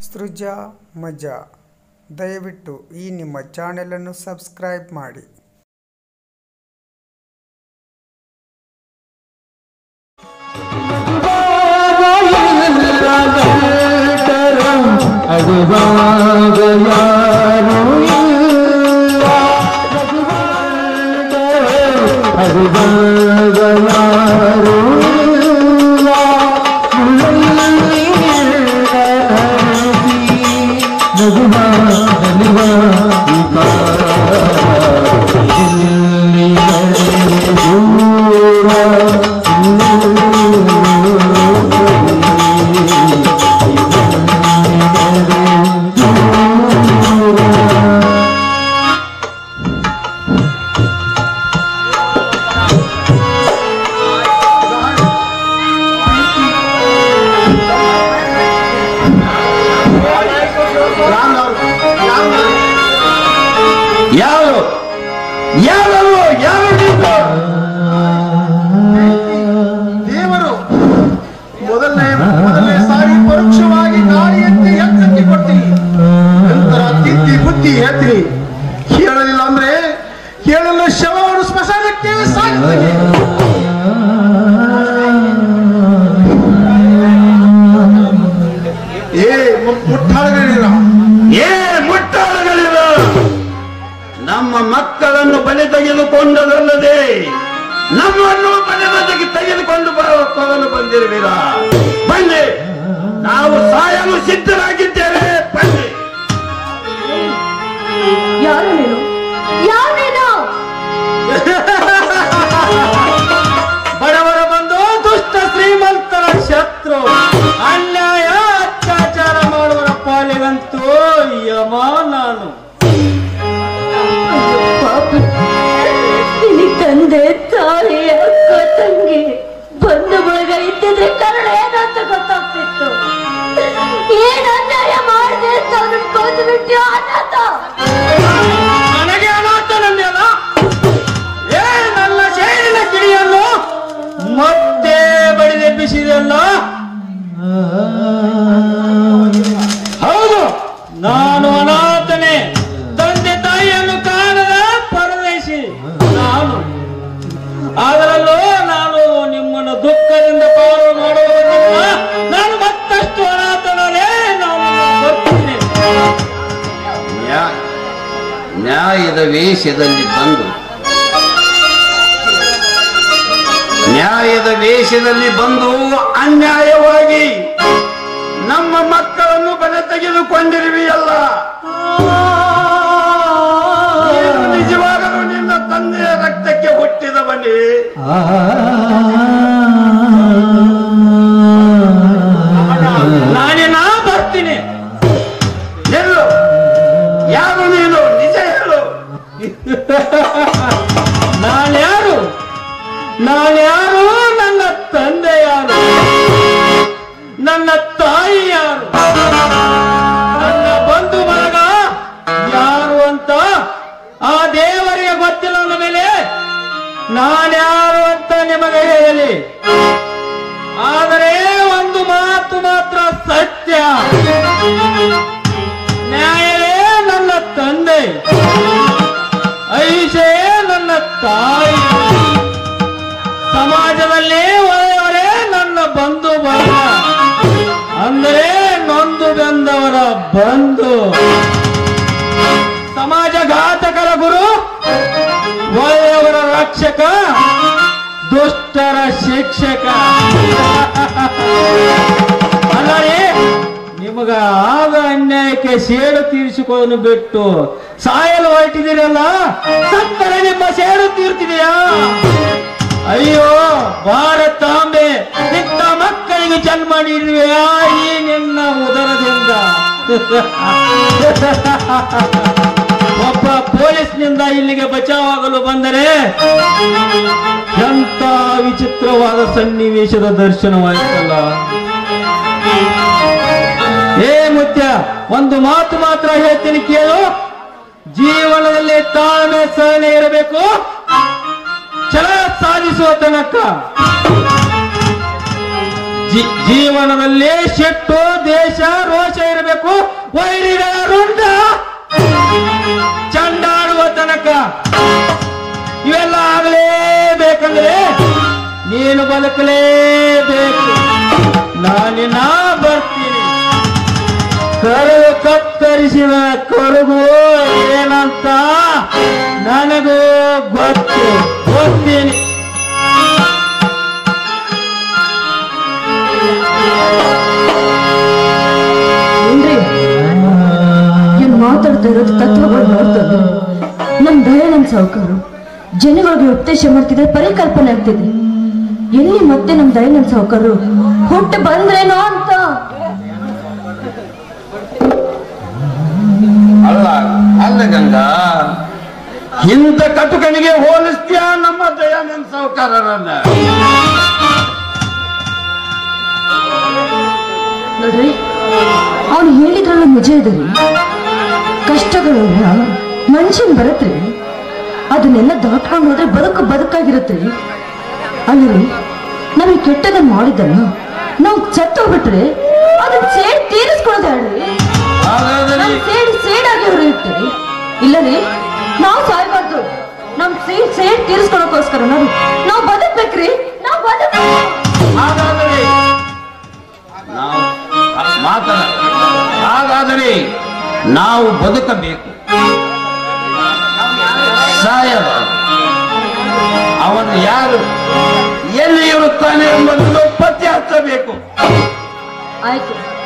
ಸೃಜಾ ಮಜಾ ದಯವಿಟ್ಟು ಈ ನಿಮ್ಮ ಚಾನೆಲನ್ನು ಸಬ್ಸ್ಕ್ರೈಬ್ ಮಾಡಿ ಯಾರು ಯಾರು ಯಾರು ನೀವು? ದೇವರು ಮೊದಲನೇ ಮೊದಲನೇ ಸಾರಿ ಪರೋಕ್ಷವಾಗಿ ಗಾಳಿಯಂತೆ ಎಚ್ಚರಿಕೆ ಕೊಡ್ತೀನಿ ನಂತರ ತಿದ್ದಿ ಬುದ್ಧಿ ಹೇಳ್ತೀನಿ ಹೇಳಲಿಲ್ಲ ಅಂದ್ರೆ ಹೇಳಲು ಶವವನ್ನು ಸ್ಮಶಾನಕ್ಕೆ ಸಾಕ್ತೀನಿ ಏ ಮು- ಮುಟ್ಟಾಳಗಳಿರ ಏ ಮುಟ್ಟಾಳಗಳಿರ ನಮ್ಮ ಮಕ್ಕಳನ್ನು ಬಲಿ ತೆಗೆದುಕೊಂಡದಲ್ಲದೆ ನಮ್ಮನ್ನು ಬಲಿಗೆ ತೆಗೆದುಕೊಂಡು ಬರಲು ಬಂದಿರುವಿರ ಬನ್ನಿ ನಾವು ಸಾಯಲು ಸಿದ್ಧರಾಗಿದ್ದೇವೆ ಬನ್ನಿ ಯಾರು ನೀನು ಯಾರು ನೀನು ಬಡವರ ಬಂದು ದುಷ್ಟ ಶ್ರೀಮಂತರ ಶತ್ರು ಅನ್ಯಾಯ ಅತ್ಯಾಚಾರ ಮಾಡುವರ ಪಾಲಿಗಂತೂ ಯಮ ನಾನು ಪಾಪಿ ನಿನಗೆ ತಂದೆ ತಾಯಿ ಅಕ್ಕ ತಂಗಿ ಬಂಧು ಬಳಗ ಇದ್ದಿದ್ರೆ ಕರುಣ ಏನಂತ ಗೊತ್ತಾಗ್ತಿತ್ತು ಏನ್ ಅನ್ಯಾಯ ಮಾಡಿದೆ ಅಂತ ಅವ್ರನ್ನ ಕೊಂದು ಬಿಟ್ಟು ಅನಾಥ ನನಗೆ ಅನಾಥನಲ್ಲ ಏ ನನ್ನ ಶೈಲಿನ ಕಿಡಿಯನ್ನು ಮತ್ತೆ ಬಡಿದೆಬ್ಬಿಸಿದೆಲ್ಲ ಹೌದು ನಾನು ಅನಾಥನೇ ತಂದೆ ತಾಯಿಯನ್ನು ಕಾಣದ ಪರದೇಶಿ ನಾನು ಅದರಲ್ಲೂ ನಾನು ನಿಮ್ಮನ್ನು ದುಃಖದಿಂದ ಪಾರು ಮಾಡುವುದಕ್ಕಿಂತ ನಾನು ಮತ್ತಷ್ಟು ಅನಾಥನೇ ನಾನು ಬರ್ತೀನಿ ನ್ಯಾ- ನ್ಯಾಯದ ವೇಷದಲ್ಲಿ ಬಂದು ನ್ಯಾಯದ ವೇಷದಲ್ಲಿ ಬಂದು ಅನ್ಯಾಯವಾಗಿ ನಮ್ಮ ಮಕ್ಕಳನ್ನು ಬಲೆ ತೆಗೆದುಕೊಂಡಿರುವಿಯಲ್ಲ ನೀನು ನಿಜವಾಗಲೂ ನಿನ್ನ ತಂದೆಯ ರಕ್ತಕ್ಕೆ ಹುಟ್ಟಿದವನೇ ನಾನೇ ನಾ ಬರ್ತೀನಿ ಎಲ್ಲು ಯಾರು ನೀನು ನಿಜ ಹೇಳು ನಾನ್ಯಾರು ನಾನ್ಯಾರು ನನ್ನ ತಂದೆ ಯಾರು ನನ್ನ ತಾಯಿ ಯಾರು ನನ್ನ ಬಂಧು ಬಳಗ ಯಾರು ಅಂತ ಆ ದೇವರಿಗೆ ಗೊತ್ತಿಲ್ಲ ಅಂದ ಮೇಲೆ ನಾನ್ಯಾರು ಅಂತ ನಿಮಗೆ ಹೇಳಲಿ ಆದರೆ ಒಂದು ಮಾತು ಮಾತ್ರ ಸತ್ಯ ನ್ಯಾಯವೇ ನನ್ನ ತಂದೆ ಐಷೇ ನನ್ನ ತಾಯಿ ಸಮಾಜದಲ್ಲಿ ಒಳ್ಳೆಯವರೇ ನನ್ನ ಬಂಧು ಬಳಗ ಅಂದರೆ ನೊಂದು ಬೆಂದವರ ಬಂಧು ಸಮಾಜ ಘಾತಕರ ಗುರು ಒಳ್ಳೆಯವರ ರಕ್ಷಕ ದುಷ್ಟರ ಶಿಕ್ಷಕ ಅಲ್ಲರಿ ನಿಮಗ ಆಗ ಅನ್ಯಾಯಕ್ಕೆ ಸೇಡು ತೀರಿಸಿಕೊಂಡು ಬಿಟ್ಟು ಸಾಯಲು ಹೊರಟಿದ್ದೀರಲ್ಲ ಸತ್ತರೆ ನಿಮ್ಮ ಸೇಡು ತೀರ್ತಿದೆಯಾ ಅಯ್ಯೋ ಭಾರತಾಂಬೆ ಇಂಥ ಮಕ್ಕಳಿಗೆ ಜನ್ಮ ನೀಡಿರುವೆಯಾ ಈ ನಿನ್ನ ಉದರದಿಂದ ಒಬ್ಬ ಪೊಲೀಸ್ನಿಂದ ಇಲ್ಲಿಗೆ ಬಚಾವಾಗಲು ಬಂದರೆ ಎಂತ ವಿಚಿತ್ರವಾದ ಸನ್ನಿವೇಶದ ದರ್ಶನವಾಯಿತಲ್ಲ ಏ ಮುತ್ಯ ಒಂದು ಮಾತು ಮಾತ್ರ ಹೇಳ್ತೀನಿ ಕೇಳು ಜೀವನದಲ್ಲಿ ತಾಳ್ಮೆ ಸಹನೆ ಇರಬೇಕು ಛಲ ಸಾಧಿಸುವ ತನಕ ಜೀ- ಜೀವನದಲ್ಲಿ ಸಿಟ್ಟು ದೇಶ ರೋಷ ಇರಬೇಕು ಮಾಡಬೇಕು ವೈರಿಗಳ ರುಂಡ ಚಂಡಾಡುವ ತನಕ ಇವೆಲ್ಲ ಆಗಲೇಬೇಕಂದ್ರೆ ನೀನು ಬದುಕಲೇಬೇಕು ನಾನಿನ ಬರ್ತೀನಿ ಕರುಳು ಕತ್ತರಿಸಿದ ಕೊರಗು ಏನಂತ ನನಗೂ ಗೊತ್ತು ಗೊತ್ತೀನಿ ಏನ್ರಿ ಏನ್ ಮಾತಾಡ್ತಾ ಇರೋದು ತತ್ವಗಳು ನೋಡ್ತದೆ ನಮ್ ದಯಾನಂದ್ ಸಾವುಕಾರು ಜನಗಳಿಗೆ ಉಪದೇಶ ಮಾಡ್ತಿದ್ರೆ ಪರಿಕಲ್ಪನೆ ಆಗ್ತಿದೆ ಎಲ್ಲಿ ಮತ್ತೆ ನಮ್ ದಯಾನಂದ್ ಸಾವುಕಾರು ಹುಟ್ಟು ಬಂದ್ರೇನೋ ಅಂತ ಅಲ್ಲ ಅಲ್ಲ ಗಂಗಾ ಇಂಥ ಕಟುಕನಿಗೆ ಹೋಲಿಸ್ತೀಯ ನಮ್ಮ ದಯಾನಂದ ಸಾವುಕಾರರನ್ನ ನೋಡ್ರಿ ಅವ್ನು ಹೇಳಿದ್ರಲ್ಲ ನಿಜ ಇದೆ ರೀ ಕಷ್ಟಗಳೆಲ್ಲ ಮನುಷ್ಯನ್ ಬರತ್ರಿ ಅದನ್ನೆಲ್ಲ ದಾಟ್ಕೊಂಡು ಹೋದ್ರೆ ಬದುಕು ಬದುಕಾಗಿರತ್ರಿ ಅಲ್ಲರಿ ನಮಗೆ ಕೆಟ್ಟದನ್ನ ಮಾಡಿದ್ದಲ್ಲ ನಾವು ಸತ್ತೋಗ್ಬಿಟ್ರೆ ಅದನ್ನ ಸೇಡ್ ತೀರಿಸ್ಕೊಳ್ಳೋದು ಹೇಳ್ರಿ ಹಾಗಾದರೆ ನಮ್ ಸೇಡ್ ಸೇಡಾಗಿ ಉಳಿಯುತ್ತೆ ಇಲ್ಲ ರೀ ನಾವು ಸಾಯ್ಬಾರ್ದು ನಮ್ ಸೇಡ್ ಸೇಡ್ ತೀರಿಸ್ಕೊಳಕೋಸ್ಕರ ನಾವು ನಾವು ಬದುಕ್ಬೇಕ್ರಿ ನಾವು ಬದುಕ್ಬೇಕು ಹಾಗಾದರೆ ನಾವು ಮಾತನ ಹಾಗಾದರೆ ನಾವು ಬದುಕಬೇಕು ಸಾಯಬಾರದು ಅವನು ಯಾರು ಎಲ್ಲಿ ಇರುತ್ತಾನೆ ಎಂಬುದನ್ನು ಪತ್ತೆ ಹಚ್ಚಬೇಕು ಆಯ್ತು